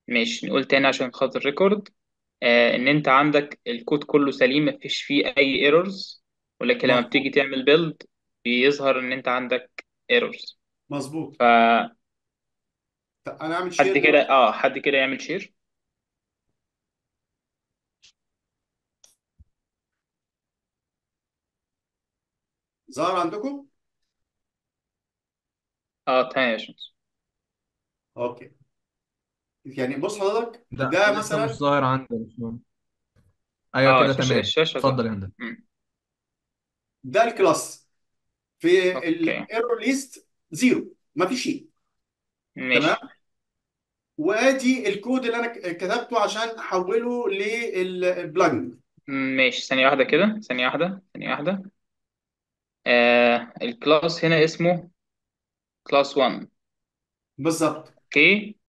ماشي نقول تاني عشان خاطر ريكورد آه ان انت عندك الكود كله سليم مفيش فيه اي ايرورز ولكن لما مظبوط بتيجي تعمل بيلد بيظهر ان انت عندك ايرورز مظبوط فحد طب انا اعمل شير كده دلوقتي اه حد كده يعمل شير ظهر عندكم اه تمام يا باشمهندس اوكي يعني بص حضرتك ده ده لسه مش مثلا ظاهر عندي يا باشمهندس ايوه اه كده الشاشة تمام الشاشة ظهر اتفضل يا هندسه مم. ده الكلاس في اوكي الايرور ليست زيرو ما في شيء تمام ماشي وادي الكود اللي انا ك- كتبته عشان احوله للبلجن ماشي ثانية واحدة كده ثانية واحدة ثانية واحدة آه الكلاس هنا اسمه كلاس 1 بالظبط اوكي